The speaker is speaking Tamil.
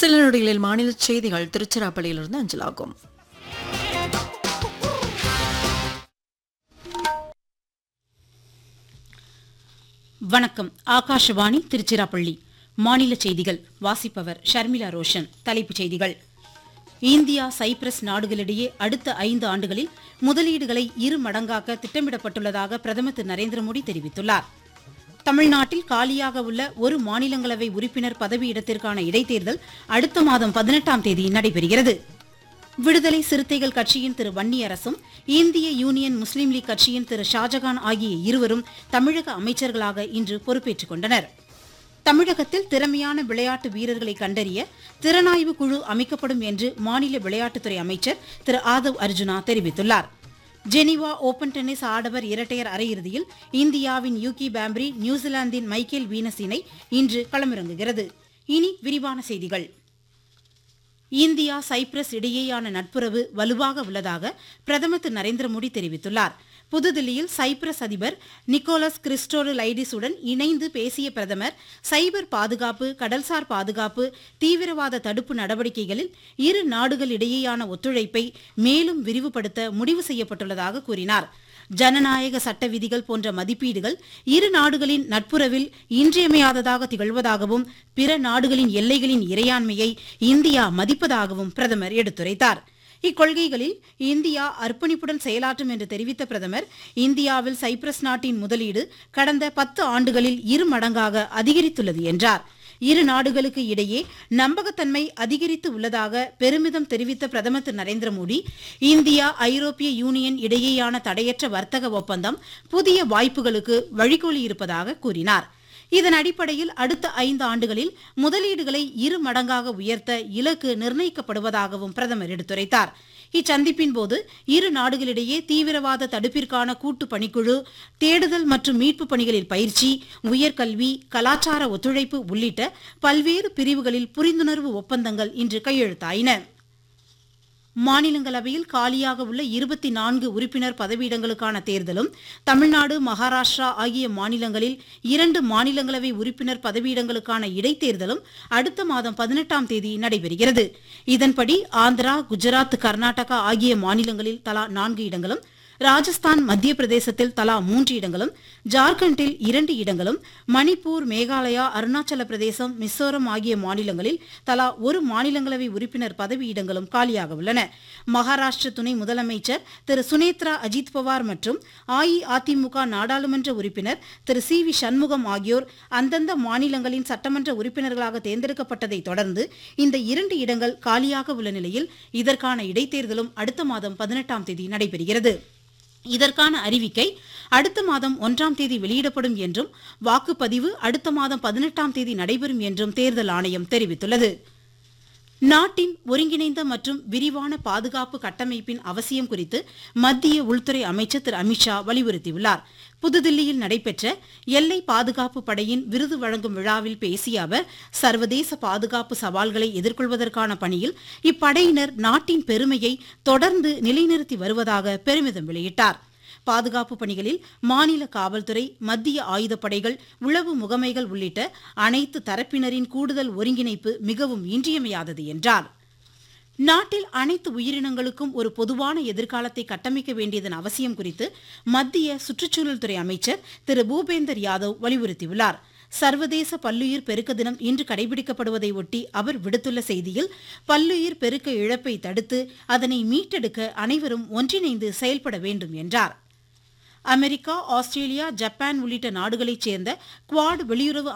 சில நொடிகளில் மாநில செய்திகள் திருச்சிராப்பள்ளியிலிருந்து அஞ்சலாகும் வணக்கம் ஆகாஷவாணி திருச்சிராப்பள்ளி மாநில செய்திகள் வாசிப்பவர் ஷர்மிளா ரோஷன் தலைப்புச் செய்திகள் இந்தியா சைப்ரஸ் நாடுகளிடையே அடுத்த ஐந்து ஆண்டுகளில் முதலீடுகளை இரு மடங்காக்க திட்டமிடப்பட்டுள்ளதாக பிரதமர் திரு நரேந்திர மோடி தெரிவித்துள்ளார் தமிழ்நாட்டில் காலியாக உள்ள ஒரு மாநிலங்களவை உறுப்பினர் பதவியிடத்திற்கான இடைத்தேர்தல் அடுத்த மாதம் பதினெட்டாம் தேதி நடைபெறுகிறது விடுதலை சிறுத்தைகள் கட்சியின் திரு வன்னியரசும் இந்திய யூனியன் முஸ்லீம் லீக் கட்சியின் திரு ஷாஜகான் ஆகிய இருவரும் தமிழக அமைச்சர்களாக இன்று பொறுப்பேற்றுக் கொண்டனர் தமிழகத்தில் திறமையான விளையாட்டு வீரர்களை கண்டறிய திறனாய்வு குழு அமைக்கப்படும் என்று மாநில விளையாட்டுத்துறை அமைச்சர் திரு ஆதவ் அர்ஜுனா தெரிவித்துள்ளார் ஜெனீவா ஓபன் டென்னிஸ் ஆடவர் இரட்டையர் அரையிறுதியில் இந்தியாவின் யூகி பாம்ப்ரி நியூசிலாந்தின் மைக்கேல் வீனஸ் இணை இன்று களமிறங்குகிறது இனி விரிவான செய்திகள் இந்தியா சைப்ரஸ் இடையேயான நட்புறவு வலுவாக உள்ளதாக பிரதமர் திரு நரேந்திர மோடி தெரிவித்துள்ளார் புதுதில்லியில் சைப்ரஸ் அதிபர் நிக்கோலஸ் கிறிஸ்டோரு லைடிஸுடன் இணைந்து பேசிய பிரதமர் சைபர் பாதுகாப்பு கடல்சார் பாதுகாப்பு தீவிரவாத தடுப்பு நடவடிக்கைகளில் இரு நாடுகளிடையேயான ஒத்துழைப்பை மேலும் விரிவுபடுத்த முடிவு செய்யப்பட்டுள்ளதாக கூறினார் ஜனநாயக சட்ட விதிகள் போன்ற மதிப்பீடுகள் இரு நாடுகளின் நட்புறவில் இன்றியமையாததாக திகழ்வதாகவும் பிற நாடுகளின் எல்லைகளின் இறையாண்மையை இந்தியா மதிப்பதாகவும் பிரதமர் எடுத்துரைத்தார் இக்கொள்கைகளில் இந்தியா அர்ப்பணிப்புடன் செயலாற்றும் என்று தெரிவித்த பிரதமர் இந்தியாவில் சைப்ரஸ் நாட்டின் முதலீடு கடந்த பத்து ஆண்டுகளில் இரு மடங்காக அதிகரித்துள்ளது என்றார் இரு நாடுகளுக்கு இடையே நம்பகத்தன்மை அதிகரித்து உள்ளதாக பெருமிதம் தெரிவித்த பிரதமர் திரு நரேந்திர மோடி இந்தியா ஐரோப்பிய யூனியன் இடையேயான தடையற்ற வர்த்தக ஒப்பந்தம் புதிய வாய்ப்புகளுக்கு வழிகோலியிருப்பதாக கூறினார் இதன் அடிப்படையில் அடுத்த ஐந்து ஆண்டுகளில் முதலீடுகளை இரு மடங்காக உயர்த்த இலக்கு நிர்ணயிக்கப்படுவதாகவும் பிரதமர் எடுத்துரைத்தார் இச்சந்திப்பின் போது இரு நாடுகளிடையே தீவிரவாத தடுப்பிற்கான கூட்டு பணிக்குழு தேடுதல் மற்றும் மீட்பு பணிகளில் பயிற்சி உயர்கல்வி கலாச்சார ஒத்துழைப்பு உள்ளிட்ட பல்வேறு பிரிவுகளில் புரிந்துணர்வு ஒப்பந்தங்கள் இன்று கையெழுத்தாயின மாநிலங்களவையில் காலியாக உள்ள இருபத்தி நான்கு உறுப்பினர் பதவியிடங்களுக்கான தேர்தலும் தமிழ்நாடு மகாராஷ்டிரா ஆகிய மாநிலங்களில் இரண்டு மாநிலங்களவை உறுப்பினர் பதவியிடங்களுக்கான இடைத்தேர்தலும் அடுத்த மாதம் பதினெட்டாம் தேதி நடைபெறுகிறது இதன்படி ஆந்திரா குஜராத் கர்நாடகா ஆகிய மாநிலங்களில் தலா நான்கு இடங்களும் ராஜஸ்தான் மத்திய பிரதேசத்தில் தலா மூன்று இடங்களும் ஜார்க்கண்டில் இரண்டு இடங்களும் மணிப்பூர் மேகாலயா அருணாச்சல பிரதேசம் மிசோரம் ஆகிய மாநிலங்களில் தலா ஒரு மாநிலங்களவை உறுப்பினர் பதவியிடங்களும் காலியாக உள்ளன மகாராஷ்டிர துணை முதலமைச்சர் திரு சுனேத்ரா அஜித் பவார் மற்றும் அஇஅதிமுக நாடாளுமன்ற உறுப்பினர் திரு சி வி சண்முகம் ஆகியோர் அந்தந்த மாநிலங்களின் சட்டமன்ற உறுப்பினர்களாக தேர்ந்தெடுக்கப்பட்டதை தொடர்ந்து இந்த இரண்டு இடங்கள் காலியாக உள்ள நிலையில் இதற்கான இடைத்தேர்தலும் அடுத்த மாதம் பதினெட்டாம் தேதி நடைபெறுகிறது இதற்கான அறிவிக்கை அடுத்த மாதம் ஒன்றாம் தேதி வெளியிடப்படும் என்றும் வாக்குப்பதிவு அடுத்த மாதம் பதினெட்டாம் தேதி நடைபெறும் என்றும் தேர்தல் ஆணையம் தெரிவித்துள்ளது நாட்டின் ஒருங்கிணைந்த மற்றும் விரிவான பாதுகாப்பு கட்டமைப்பின் அவசியம் குறித்து மத்திய உள்துறை அமைச்சர் திரு அமித்ஷா வலியுறுத்தியுள்ளார் புதுதில்லியில் நடைபெற்ற எல்லை பாதுகாப்பு படையின் விருது வழங்கும் விழாவில் பேசிய அவர் சர்வதேச பாதுகாப்பு சவால்களை எதிர்கொள்வதற்கான பணியில் இப்படையினர் நாட்டின் பெருமையை தொடர்ந்து நிலைநிறுத்தி வருவதாக பெருமிதம் வெளியிட்டார் பாதுகாப்பு பணிகளில் மாநில காவல்துறை மத்திய ஆயுதப்படைகள் உளவு முகமைகள் உள்ளிட்ட அனைத்து தரப்பினரின் கூடுதல் ஒருங்கிணைப்பு மிகவும் இன்றியமையாதது என்றார் நாட்டில் அனைத்து உயிரினங்களுக்கும் ஒரு பொதுவான எதிர்காலத்தை கட்டமைக்க வேண்டியதன் அவசியம் குறித்து மத்திய சுற்றுச்சூழல் துறை அமைச்சர் திரு பூபேந்தர் யாதவ் வலியுறுத்தியுள்ளார் சர்வதேச பல்லுயிர் பெருக்க தினம் இன்று கடைபிடிக்கப்படுவதை ஒட்டி அவர் விடுத்துள்ள செய்தியில் பல்லுயிர் பெருக்க இழப்பை தடுத்து அதனை மீட்டெடுக்க அனைவரும் ஒன்றிணைந்து செயல்பட வேண்டும் என்றார் அமெரிக்கா ஆஸ்திரேலியா ஜப்பான் உள்ளிட்ட நாடுகளைச் சேர்ந்த குவாட் வெளியுறவு